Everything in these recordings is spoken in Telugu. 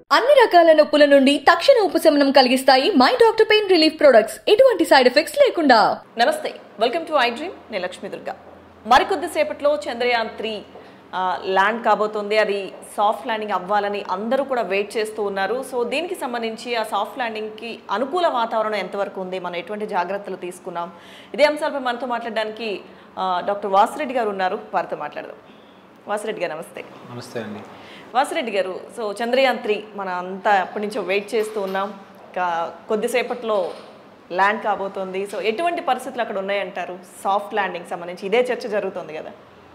అన్ని రకాల నొప్పుల నుండి తక్షణ ఉపశమనం కలిగిస్తాయి my doctor pain relief products ఎటువంటి సైడ్ ఎఫెక్ట్స్ లేకుండా నమస్తే వెల్కమ్ టు ఐ డ్రీమ్ నేను లక్ష్మీ దుర్గా మరికొద్ది సేపట్లో చంద్రయాన్ త్రీ ఆ, ల్యాండ్ కాబోతుంది అది సాఫ్ట్ ల్యాండింగ్ అవ్వాలని అందరూ కూడా వెయిట్ చేస్తూ ఉన్నారు సో దీనికి సంబంధించి ఆ సాఫ్ట్ ల్యాండింగ్కి అనుకూల వాతావరణం ఎంతవరకు ఉంది మనం ఎటువంటి జాగ్రత్తలు తీసుకున్నాం ఇదే అంశాలపై మనతో మాట్లాడడానికి ఆ, డాక్టర్ వాసిరెడ్డి గారు ఉన్నారు వారితో మాట్లాడదాం వాసిరెడ్డి గారు నమస్తే నమస్తే అండి వాసిరెడ్డి గారు సో చంద్రయాన్ త్రీ మన అంతా ఎప్పటి నుంచో వెయిట్ చేస్తూ ఉన్నాం ఇంకా కొద్దిసేపట్లో ల్యాండ్ కాబోతోంది సో ఎటువంటి పరిస్థితులు అక్కడ ఉన్నాయంటారు సాఫ్ట్ ల్యాండింగ్ సంబంధించి ఇదే చర్చ జరుగుతుంది కదా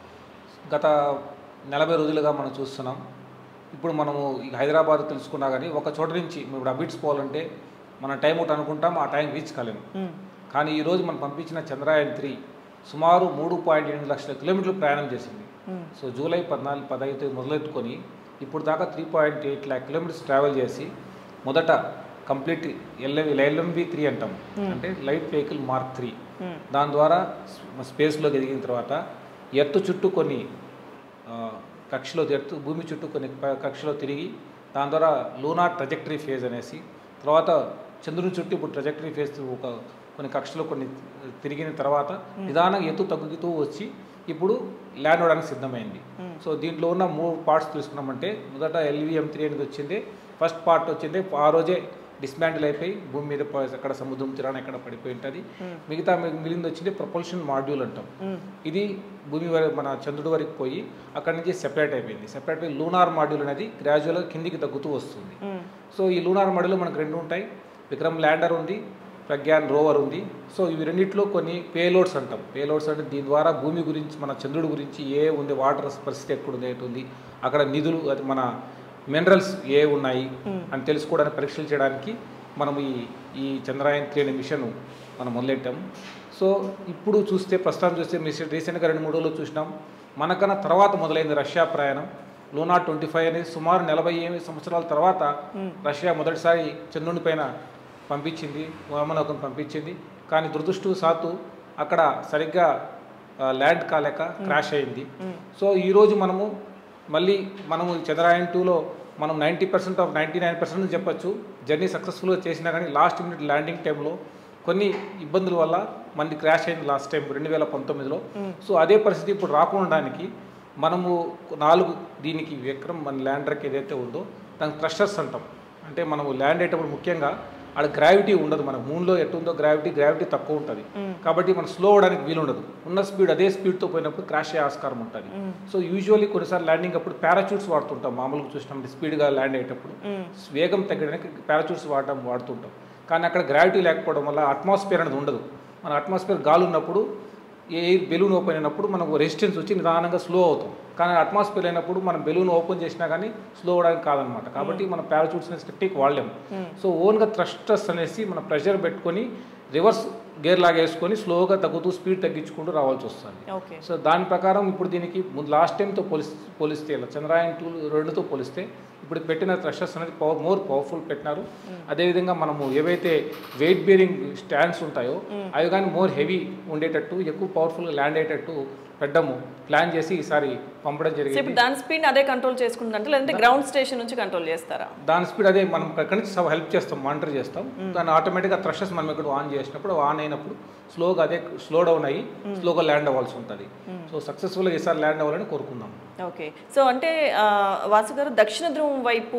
గత నలభై రోజులుగా మనం చూస్తున్నాం ఇప్పుడు మనము ఈ హైదరాబాద్ తెలుసుకున్నా కానీ ఒక చోట నుంచి ఇప్పుడు అబిట్స్ పోవాలంటే మన టైం ఒకటి అనుకుంటాం ఆ టైం రీచ్ కాలేము కానీ ఈరోజు మనం పంపించిన చంద్రయాన్ త్రీ సుమారు మూడు పాయింట్ ఎనిమిది లక్షల కిలోమీటర్లు ప్రయాణం చేసింది సో జూలై పద్నాలుగు పదహైదు మొదలెట్టుకొని ఇప్పుడు దాకా three point eight lakh kilometers travel చేసి మొదట కంప్లీట్ ఎల్ఎం ఎల్ఎంబి త్రీ అంటాం అంటే లైట్ వెహికల్ మార్క్ త్రీ దాని ద్వారా స్పేస్లోకి ఎదిగిన తర్వాత ఎర్త్ చుట్టూ కొన్ని ఆ, కక్షలో ఎర్త్ భూమి చుట్టూ కొన్ని ప- కక్షలో తిరిగి దాని ద్వారా లూనార్ ట్రజెక్టరీ ఫేజ్ అనేసి తర్వాత చంద్రుని చుట్టూ ఇప్పుడు ట్రజెక్టరీ ఫేజ్ ఒక కొన్ని కక్షలో కొన్ని తిరిగిన తర్వాత నిదానంగా ఎత్తు తగ్గుతూ వచ్చి ఇప్పుడు ల్యాండ్ అవ్వడానికి సిద్ధమైంది సో దీంట్లో ఉన్న మూడు పార్ట్స్ తీసుకున్నామంటే మొదట ఎల్విఎం త్రీ అనేది వచ్చింది ఫస్ట్ పార్ట్ వచ్చింది ఆ రోజే డిస్మాంటిల్ అయిపోయి భూమి మీద ప- అక్కడ సముద్రం తీరాన ఎక్కడ పడిపోయి ఉంటుంది మిగతా మి- మిగిలింది వచ్చింది ప్రొపల్షన్ మాడ్యూల్ అంటాం ఇది భూమి వరకు మన చంద్రుడి వరకు పోయి అక్కడి నుంచి సెపరేట్ అయిపోయింది సెపరేట్ అయి లూనార్ మాడ్యూల్ అనేది గ్రాడ్యువల్గా కిందికి తగ్గుతూ వస్తుంది సో ఈ లూనార్ మాడ్యూల్ మనకు రెండు ఉంటాయి విక్రమ్ ల్యాండర్ ఉంది ప్రజ్ఞాన్ రోవర్ ఉంది సో ఇవి రెండిట్లో కొన్ని పేలోడ్స్ అంటాం పేలోడ్స్ అంటే దీని ద్వారా భూమి గురించి మన చంద్రుడి గురించి ఏ ఉంది వాటర్ పరిస్థితి ఎక్కడ ఉంది ఏంటి ఉంది అక్కడ నిధులు అది మన మినరల్స్ ఏ ఉన్నాయి అని తెలుసుకోవడానికి పరీక్షలు చేయడానికి మనం ఈ ఈ చంద్రయాన్ త్రీ అనే మిషన్ మనం మొదలెట్టాము సో ఇప్పుడు చూస్తే ప్రస్తుతం చూస్తే మిషన్ రీసెంట్గా రెండు మూడు రోజులు చూసినాం మనకన్నా తర్వాత మొదలైంది రష్యా ప్రయాణం లూనా ట్వంటీ ఫైవ్ అనేది సుమారు నలభై ఎనిమిది సంవత్సరాల తర్వాత రష్యా మొదటిసారి చంద్రుని పైన పంపించింది వామనౌకం పంపించింది కానీ దురదృష్టవశాత్తు అక్కడ సరిగ్గా ఆ, ల్యాండ్ కాలేక క్రాష్ అయింది సో ఈరోజు మనము మళ్ళీ మనము చంద్రయాన్ టూలో మనం ninety percent of ninety nine percent చెప్పచ్చు జర్నీ సక్సెస్ఫుల్గా చేసినా కానీ లాస్ట్ మినిట్ ల్యాండింగ్ టైంలో కొన్ని ఇబ్బందుల వల్ల మంది క్రాష్ అయింది లాస్ట్ టైం రెండు వేల పంతొమ్మిదిలో సో అదే పరిస్థితి ఇప్పుడు రాకుండడానికి మనము నాలుగు దీనికి విక్రమ్ మన ల్యాండర్కి ఏదైతే ఉందో దానికి థ్రషర్స్ అంటాం అంటే మనము ల్యాండ్ అయ్యేటప్పుడు ముఖ్యంగా ఆడ గ్రావిటీ ఉండదు మన మూన్లో ఎట్టుందో గ్రావిటీ గ్రావిటీ తక్కువ ఉంటుంది కాబట్టి మనం స్లో అవడానికి వీలు ఉండదు ఉన్న స్పీడ్ అదే స్పీడ్తో పోయినప్పుడు క్రాష్ అయ్యే ఆస్కారం ఉంటుంది సో యూజువల్లీ కొన్నిసార్లు ల్యాండింగ్ అప్పుడు పారాచూట్స్ వాడుతుంటాం మామూలుగా చూసినాం స్పీడ్గా ల్యాండ్ అయ్యేటప్పుడు వేగం తగ్గడానికి పారాచూట్స్ వాడడం వాడుతుంటాం కానీ అక్కడ గ్రావిటీ లేకపోవడం వల్ల అట్మాస్ఫియర్ అనేది ఉండదు మన అట్మాస్ఫియర్ గాలి ఉన్నప్పుడు ఏ బెలూన్ ఓపెన్ అయినప్పుడు మనకు రెసిస్టెన్స్ వచ్చి నిదానంగా స్లో అవుతాం కానీ అట్మాస్ఫియర్ అయినప్పుడు మనం బెలూన్ ఓపెన్ చేసినా కానీ స్లో అవడానికి కాదనమాట కాబట్టి మనం పారాచూట్స్ అనేసి టెక్నిక్ వాడలేము సో ఓన్గా థ్రస్టర్స్ అనేసి మన ప్రెషర్ పెట్టుకొని రివర్స్ గేర్ లాగా వేసుకొని స్లోగా తగ్గుతూ స్పీడ్ తగ్గించుకుంటూ రావాల్సి వస్తుంది ఓకే సో దాని ప్రకారం ఇప్పుడు దీనికి ముందు లాస్ట్ టైంతో పోలిస్ పోలిస్తే ఇలా చంద్రయాన్ టూ రెండుతో పోలిస్తే ఇప్పుడు పెట్టిన థ్రషర్స్ అనేది పవర్ మోర్ పవర్ఫుల్ పెట్టినారు అదేవిధంగా మనము ఏవైతే వెయిట్ బేరింగ్ స్టాండ్స్ ఉంటాయో అవి కానీ మోర్ హెవీ ఉండేటట్టు ఎక్కువ పవర్ఫుల్గా ల్యాండ్ అయ్యేటట్టు పెట్టడము ప్లాన్ చేసి ఈసారి పంపడం సో జరిగింది ఇప్పుడు దాని స్పీడ్ అదే కంట్రోల్ చేసుకుంటుందంటే లేదంటే గ్రౌండ్ స్టేషన్ నుంచి కంట్రోల్ చేస్తారా దాని స్పీడ్ అదే మనం అక్కడి నుంచి సబ్ హెల్ప్ చేస్తాం మానిటర్ చేస్తాం దాన్ని ఆటోమేటిక్గా థ్రషెస్ మనం ఇక్కడ ఆన్ చేసినప్పుడు ఆన్ అయినప్పుడు స్లోగా అదే స్లో డౌన్ అయ్యి స్లోగా ల్యాండ్ అవ్వాల్సి ఉంటుంది సో సక్సెస్ఫుల్గా ఈసారి ల్యాండ్ అవ్వాలని కోరుకుందాం ఓకే సో అంటే ఆ, వాసు గారు దక్షిణ ధ్రువం వైపు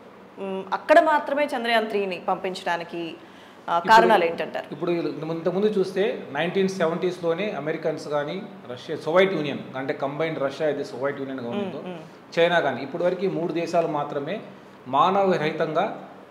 మ్, అక్కడ మాత్రమే చంద్రయాన్ త్రీని పంపించడానికి ఆ, కారణాలు ఏంటంటారు ఇప్పుడు ఇంతకుముందు చూస్తే నైన్టీన్ సెవెంటీస్లోనే అమెరికన్స్ కానీ రష్యా సోవైట్ యూనియన్ అంటే కంబైన్డ్ రష్యా అయితే సోవైట్ యూనియన్ ఉందో చైనా కానీ ఇప్పటివరకు ఈ మూడు దేశాలు మాత్రమే మానవ రహితంగా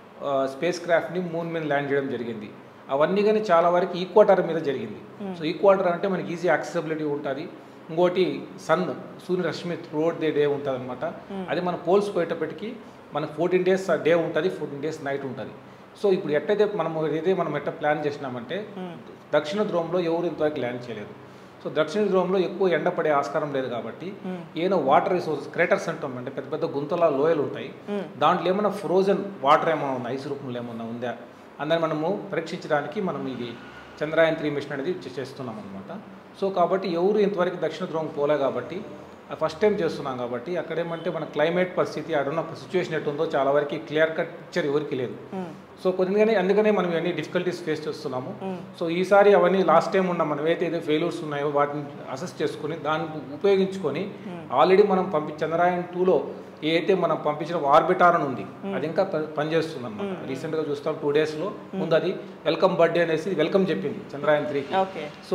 స్పేస్ క్రాఫ్ట్ని మూన్ మీద ల్యాండ్ చేయడం జరిగింది అవన్నీ కానీ చాలా వరకు ఈక్వాటర్ మీద జరిగింది సో ఈక్వాటర్ అంటే మనకి ఈజీ యాక్సెసిబిలిటీ ఉంటుంది ఇంకోటి సన్ సూర్య రశ్మి త్రూఅవుట్ ది డే ఉంటుంది అనమాట అది మన పోల్స్ పోయేటప్పటికి మనకు ఫోర్టీన్ డేస్ డే ఉంటుంది ఫోర్టీన్ డేస్ నైట్ ఉంటుంది సో ఇప్పుడు ఎట్టయితే మనం ఏదైతే మనం ఎట్ట ప్లాన్ చేసినామంటే దక్షిణ ధ్రువంలో ఎవరు ఇంతవరకు ల్యాండ్ చేయలేదు సో దక్షిణ ధ్రువంలో ఎక్కువ ఎండ పడే ఆస్కారం లేదు కాబట్టి ఏదో వాటర్ రిసోర్సెస్ క్రేటర్స్ అంటాం అంటే పెద్ద పెద్ద గుంతల లోయలు ఉంటాయి దాంట్లో ఏమైనా ఫ్రోజన్ వాటర్ ఏమైనా ఉంది ఐస్ రూపంలో ఏమైనా ఉందా అందరి మనము పరీక్షించడానికి మనం ఇది చంద్రయాన్ త్రీ మిషన్ అనేది చే- చేస్తున్నాం అనమాట సో కాబట్టి ఎవరు ఇంతవరకు దక్షిణ ధ్రువం పోలే కాబట్టి ఫస్ట్ టైం చేస్తున్నాం కాబట్టి అక్కడ ఏమంటే మన క్లైమేట్ పరిస్థితి ఆడున్న సిచ్యువేషన్ ఎట్టుందో చాలా వరకు క్లియర్ కట్ పిక్చర్ ఎవరికి లేదు సో కొద్దిగానే అందుకనే మనం ఇవన్నీ డిఫికల్టీస్ ఫేస్ చేస్తున్నాము సో ఈసారి అవన్నీ లాస్ట్ టైం ఉన్న మనం ఏదైతే ఫెయిల్యూర్స్ ఉన్నాయో వాటిని అసెస్ చేసుకుని దాన్ని ఉపయోగించుకొని ఆల్రెడీ మనం పంపి చంద్రయాన్ టూలో ఏదైతే మనం పంపించిన ఆర్బిటార్ అని ఉంది అది ఇంకా ప- పనిచేస్తుంది అనమాట రీసెంట్గా చూస్తాం టూ డేస్లో ముందు అది వెల్కమ్ బర్త్డే అనేసి వెల్కమ్ చెప్పింది చంద్రయాన్ త్రీకి ఓకే సో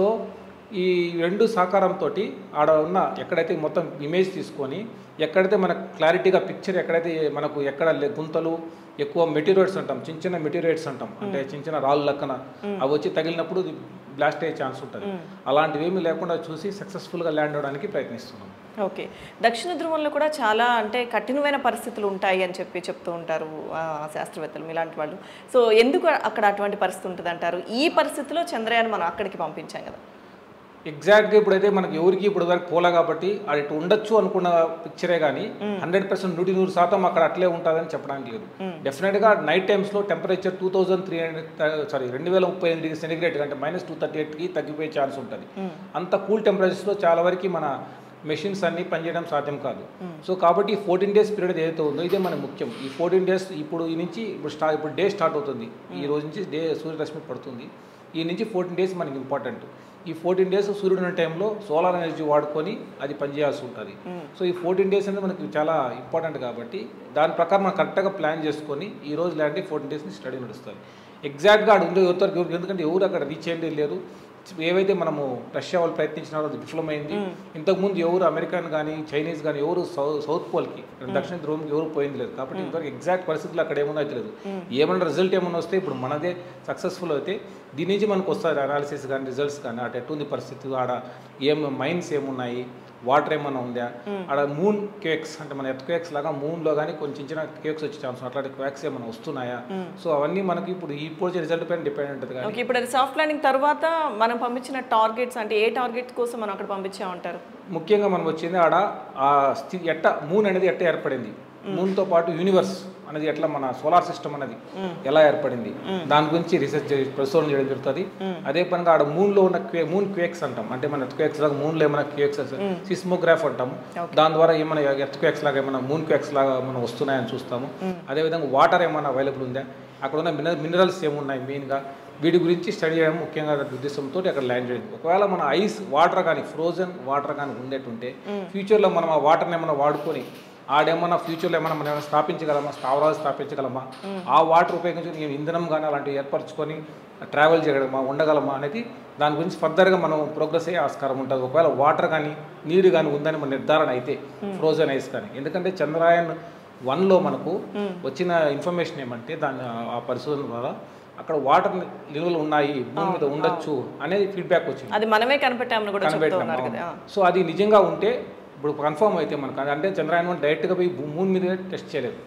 ఈ రెండు సహకారంతో ఆడ ఉన్న ఎక్కడైతే మొత్తం ఇమేజ్ తీసుకొని ఎక్కడైతే మనకు క్లారిటీగా పిక్చర్ ఎక్కడైతే మనకు ఎక్కడ లే- గుంతలు ఎక్కువ మెటీరియల్స్ అంటాం చిన్న చిన్న మెటీరియల్స్ అంటాం అంటే చిన్న చిన్న రాళ్ళు లక్కన అవి వచ్చి తగిలినప్పుడు బ్లాస్ట్ అయ్యే ఛాన్స్ ఉంటుంది అలాంటివి ఏమీ లేకుండా చూసి సక్సెస్ఫుల్గా ల్యాండ్ అవడానికి ప్రయత్నిస్తున్నాం ఓకే దక్షిణ ధ్రువంలో కూడా చాలా అంటే కఠినమైన పరిస్థితులు ఉంటాయి అని చెప్పి చెప్తూ ఉంటారు ఆ, శాస్త్రవేత్తలు ఇలాంటి వాళ్ళు సో ఎందుకు అక్కడ అటువంటి పరిస్థితి ఉంటుంది అంటారు ఈ పరిస్థితిలో చంద్రయాన్ మనం అక్కడికి పంపించాం కదా ఎగ్జాక్ట్గా ఇప్పుడైతే మనకి ఎవరికి ఇప్పుడు వరకు పోలే కాబట్టి అది ఇటు ఉండొచ్చు అనుకున్న పిక్చరే కానీ హండ్రెడ్ పర్సెంట్ నూటి నూరు శాతం అక్కడ అట్లే ఉంటుందని చెప్పడానికి లేదు డెఫినెట్గా నైట్ టైమ్స్లో temperature two thousand three hundred sorry రెండు వేల ముప్పై ఎనిమిది డిగ్రీ సెంటిగ్రేడ్ అంటే మైనస్ టూ థర్టీ ఎయిట్కి తగ్గిపోయే ఛాన్స్ ఉంటుంది అంత కూల్ టెంపరేచర్స్లో చాలా వరకు మన మెషిన్స్ అన్ని పనిచేయడం సాధ్యం కాదు సో కాబట్టి ఈ ఫోర్టీన్ డేస్ పీరియడ్ ఏదైతే ఉందో ఇదే మనకు ముఖ్యం ఈ ఫోర్టీన్ డేస్ ఇప్పుడు ఈ నుంచి ఇప్పుడు స్టా ఇప్పుడు డే స్టార్ట్ అవుతుంది ఈ రోజు నుంచి డే సూర్యరశ్మి పడుతుంది ఈ నుంచి ఫోర్టీన్ డేస్ మనకి ఇంపార్టెంట్ ఈ ఫోర్టీన్ డేస్ సూర్యుడు ఉన్న టైంలో సోలార్ ఎనర్జీ వాడుకొని అది పనిచేయాల్సి ఉంటుంది సో ఈ ఫోర్టీన్ డేస్ అనేది మనకి చాలా ఇంపార్టెంట్ కాబట్టి దాని ప్రకారం మనం కరెక్ట్గా ప్లాన్ చేసుకొని ఈ రోజు లాంటి ఫోర్టీన్ డేస్ని స్టడీ నడుస్తుంది ఎగ్జాక్ట్గా అక్కడ ఉండే ఎవరితో ఎందుకంటే ఎవరు అక్కడ రీచ్ అయ్యేది లేరు ఏవైతే మనము రష్యా వాళ్ళు ప్రయత్నించినారో అది విఫలమైంది ఇంతకుముందు ఎవరు అమెరికన్ కానీ చైనీస్ కానీ ఎవరు సౌ- సౌత్ పోల్కి దక్షిణ ధ్రువంకి ఎవరు పోయింది లేదు కాబట్టి ఇంతవరకు ఎగ్జాక్ట్ పరిస్థితులు అక్కడ ఏమన్నా అయితే లేదు ఏమన్నా రిజల్ట్ ఏమన్నా వస్తే ఇప్పుడు మనదే సక్సెస్ఫుల్ అయితే దీని నుంచి మనకు వస్తుంది అనాలిసిస్ కానీ రిజల్ట్స్ కానీ అటు ఎట్టుంది పరిస్థితి ఆడ ఏం మైన్స్ ఏమున్నాయి వాటర్ ఏమన్నా ఉందా ఆడ మూన్ కేక్స్ అంటే మన ఎర్త్ కేక్స్ లాగా మూన్లో కానీ కొంచెం చిన్న కేక్స్ వచ్చే ఛాన్స్ అట్లాంటి క్వాక్స్ ఏమైనా వస్తున్నాయా సో అవన్నీ మనకి ఇప్పుడు ఇప్పుడు వచ్చే రిజల్ట్ పైన డిపెండ్ ఉంటుంది కానీ ఓకే ఇప్పుడు అది సాఫ్ట్ ల్యాండింగ్ తర్వాత మనం పంపించిన టార్గెట్స్ అంటే ఏ టార్గెట్ కోసం మనం అక్కడ పంపించామంటారు ముఖ్యంగా మనం వచ్చింది ఆడ ఆ స్థితి ఎట్ట మూన్ అనేది ఎట్ట ఏర్పడింది మూన్తో పాటు యూనివర్స్ అనేది ఎట్లా మన సోలార్ సిస్టమ్ అనేది ఎలా ఏర్పడింది దాని గురించి రీసెర్చ్ పరిశోధన చేయడం జరుగుతుంది అదే పనిగా ఆడ మూన్లో ఉన్న క్వే మూన్ క్వేక్స్ అంటాం అంటే మన ఎర్త్ క్వేక్స్ లాగా మూన్లో ఏమైనా క్వేక్స్ సిస్మోగ్రాఫ్ అంటాం దాని ద్వారా ఏమైనా ఎర్త్ క్వేక్స్ లాగా ఏమైనా మూన్ క్వేక్స్ లాగా మనం వస్తున్నాయని చూస్తాము అదేవిధంగా వాటర్ ఏమైనా అవైలబుల్ ఉందా అక్కడ ఉన్న మినరల్ మినరల్స్ ఏమున్నాయి మెయిన్గా వీటి గురించి స్టడీ చేయడం ముఖ్యంగా ఉద్దేశంతో అక్కడ ల్యాండ్ చేయడం ఒకవేళ మన ఐస్ వాటర్ కానీ ఫ్రోజన్ వాటర్ కానీ ఉండేటుంటే ఫ్యూచర్లో మనం ఆ వాటర్ని ఏమైనా వాడుకొని ఆడేమన్నా ఫ్యూచర్లో ఏమైనా మనం ఏమైనా స్థాపించగలమా స్థావరాలు స్థాపించగలమా ఆ వాటర్ ఉపయోగించుకొని మేము ఇంధనం కానీ అలాంటివి ఏర్పరచుకొని ట్రావెల్ చేయగలమా ఉండగలమా అనేది దాని గురించి ఫర్దర్గా మనం ప్రోగ్రెస్ అయ్యే ఆస్కారం ఉంటుంది ఒకవేళ వాటర్ కానీ నీరు కానీ ఉందని మన నిర్ధారణ అయితే ఫ్రోజన్ ఐస్ కానీ ఎందుకంటే చంద్రయాన్ వన్లో మనకు వచ్చిన ఇన్ఫర్మేషన్ ఏమంటే దాని ఆ పరిశోధన ద్వారా అక్కడ వాటర్ నిల్వలు ఉన్నాయి భూమి మీద ఉండొచ్చు అనేది ఫీడ్బ్యాక్ వచ్చింది అది మనమే కనిపెట్టామని కూడా చెప్తూ ఉన్నారు కదా కనిపెట్టినాం సో అది నిజంగా ఉంటే ఇప్పుడు కన్ఫర్మ్ అయితే మనకు అది అంటే చంద్రయాన్ వన్ డైరెక్ట్గా పోయి భూ- మూన్ మీద టెస్ట్ చేయలేదు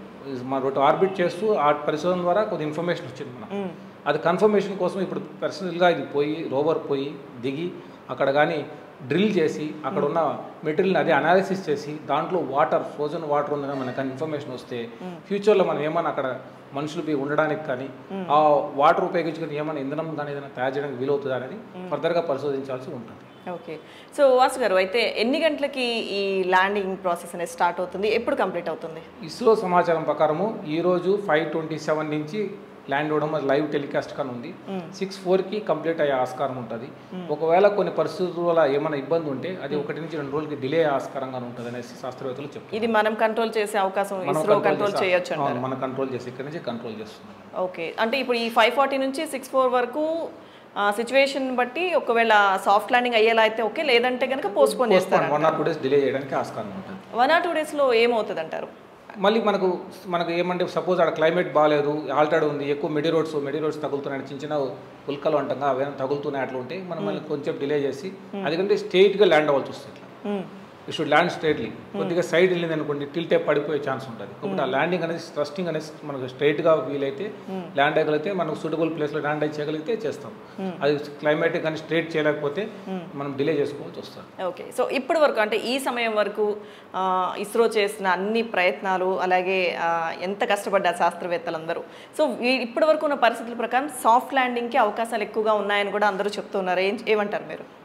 మన రొట్ ఆర్బిట్ చేస్తూ ఆ పరిశోధన ద్వారా కొద్ది ఇన్ఫర్మేషన్ వచ్చింది మనకు అది కన్ఫర్మేషన్ కోసం ఇప్పుడు పర్సనల్గా ఇది పోయి రోవర్ పోయి దిగి అక్కడ కానీ డ్రిల్ చేసి అక్కడ ఉన్న మెటీరియల్ని అదే అనాలిసిస్ చేసి దాంట్లో వాటర్ ఫ్రోజన్ వాటర్ ఉందని మనకు ఇన్ఫర్మేషన్ వస్తే ఫ్యూచర్లో మనం ఏమైనా అక్కడ మనుషులు పోయి ఉండడానికి కానీ ఆ వాటర్ ఉపయోగించుకొని ఏమైనా ఇంధనం కానీ ఏదైనా తయారు చేయడానికి వీలవుతుందా అనేది ఫర్దర్గా పరిశోధించాల్సి ఉంటుంది ఓకే సో వాసు గారు అయితే ఎన్ని గంటలకి ఈ ల్యాండింగ్ ప్రాసెస్ అనేది స్టార్ట్ అవుతుంది ఎప్పుడు కంప్లీట్ అవుతుంది ఇస్రో సమాచారం ప్రకారము ఈరోజు ఫైవ్ ట్వంటీ సెవెన్ నుంచి ల్యాండ్ అవ్వడం అది లైవ్ టెలికాస్ట్ కానీ ఉంది సిక్స్ ఫోర్కి కంప్లీట్ అయ్యే ఆస్కారం ఉంటుంది ఒకవేళ కొన్ని పరిస్థితుల వల్ల ఏమైనా ఇబ్బంది ఉంటే అది ఒకటి నుంచి రెండు రోజులకి డిలే అయ్యే ఉంటుంది అనేసి శాస్త్రవేత్తలు చెప్తారు ఇది మనం కంట్రోల్ చేసే అవకాశం మనం ఇస్రో control కంట్రోల్ చేసే- చేయొచ్చు అవును, అంటారు మనం కంట్రోల్ చేసి ఇక్కడ నుంచి కంట్రోల్ చేస్తున్నాం ఓకే అంటే ఇప్పుడు ఈ ఫైవ్ ఫార్టీ నుంచి సిక్స్ ఫోర్ వరకు సిచ్యువేషన్ బట్టి ఒకవేళ సాఫ్ట్ ల్యాండింగ్ అయ్యేలా అయితే ఓకే లేదంటే కనుక పోస్ట్పోన్ చేస్తారు one or two days delay చేయడానికి ఆస్కారం ఉంటుంది వన్ ఆర్ టూ డేస్లో ఏమవుతుంది అంటారు మళ్ళీ మనకు మనకు ఏమంటే సపోజ్ అక్కడ క్లైమేట్ బాగాలేదు ఆల్టర్డ్ ఉంది ఎక్కువ మెడి రోడ్స్ మెడి రోడ్స్ తగులుతున్నాయి చిన్న చిన్న ఉల్కలు అంటాం అవేమైనా తగులుతున్నాయి అట్లా ఉంటే మనం మళ్ళీ కొంచెం డిలే చేసి అదికంటే స్ట్రైట్గా ల్యాండ్ అవ్వాల్సి వస్తుంది ఇట్లా యూ షుడ్ ల్యాండ్ స్ట్రైట్లీ కొద్దిగా సైడ్ వెళ్ళింది అనుకోండి టిల్టే పడిపోయే ఛాన్స్ ఉంటుంది కాబట్టి ఆ ల్యాండింగ్ అనేది థ్రస్టింగ్ అనేది మనకు స్ట్రైట్గా వీలైతే ల్యాండ్ అయ్యగలిగితే మనకు సూటబుల్ ప్లేస్లో ల్యాండ్ అయ్యి చేయగలిగితే చేస్తాం అది క్లైమేట్ కానీ స్ట్రైట్ చేయలేకపోతే మనం డిలే చేసుకోవాల్సి వస్తుంది ఓకే సో ఇప్పటి వరకు అంటే ఈ సమయం వరకు ఆ, ఇస్రో చేసిన అన్ని ప్రయత్నాలు అలాగే ఆ, ఎంత కష్టపడ్డారు శాస్త్రవేత్తలందరూ సో ఈ- ఇప్పటి వరకు ఉన్న పరిస్థితుల ప్రకారం సాఫ్ట్ ల్యాండింగ్కి అవకాశాలు ఎక్కువగా ఉన్నాయని కూడా అందరూ చెప్తున్నారు ఏం ఏమంటారు మీరు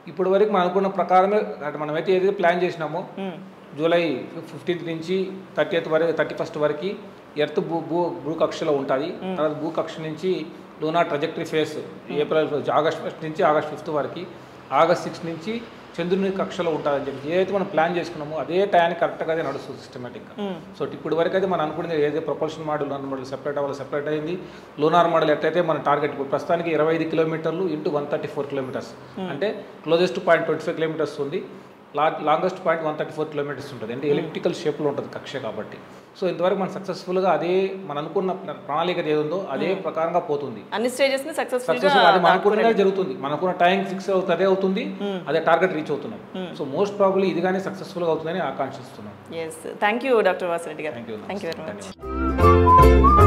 ఇప్పటి వరకు మనం అనుకున్న ప్రకారమే అంటే మనమైతే ఏదైతే ప్లాన్ చేసినామో మ్మ్. జూలై ఫిఫ్టీన్త్ నుంచి థర్టీ వరకు థర్టీ ఫస్ట్ వరకు ఎర్త్ భూ భూ భూకక్షలో ఉంటుంది తర్వాత భూకక్ష నుంచి lunar trajectory phase April August first నుంచి ఆగస్ట్ ఫిఫ్త్ వరకు ఆగస్ట్ సిక్స్ నుంచి చంద్రుని కక్షలో ఉంటుందని చెప్పి ఏదైతే మనం ప్లాన్ చేసుకున్నామో అదే టైంకి కరెక్ట్గా అదే నడుస్తుంది సిస్టమేటిక్గా సో ఇప్పుడు వరకు అయితే మనం అనుకునేది ఏదైతే propulsion model lunar model separate అవ్వాలి సెపరేట్ అయింది లూనార్ మోడల్ ఎట్లయితే మన టార్గెట్ ఇప్పుడు ప్రస్తుతానికి ఇరవై ఐదు కిలోమీటర్లు into one thirty four kilometers అంటే closest point twenty five kilometers ఉంది లా longest point one thirty four kilometers ఉంటుంది అంటే ఎలిప్టికల్ షేప్లో ఉంటుంది కక్ష కాబట్టి సో ఇంతవరకు మనం సక్సెస్ఫుల్గా అదే మనం అనుకున్న ప్రణాళిక ఏది ఉందో అదే ప్రకారంగా పోతుంది అన్ని స్టేజెస్ ని సక్సెస్ఫుల్ సక్సెస్ అది మనం అనుకున్నదే జరుగుతుంది మనకున్న టైం ఫిక్స్ అవుతుంది అదే అవుతుంది అదే టార్గెట్ రీచ్ అవుతున్నాం సో మోస్ట్ ప్రాబ్లీ ఇది కానీ సక్సెస్ఫుల్గా అవుతుందని ఆకాంక్షిస్తున్నాం yes thank you doctor Vasireddy గారు Thank you. Thank you very much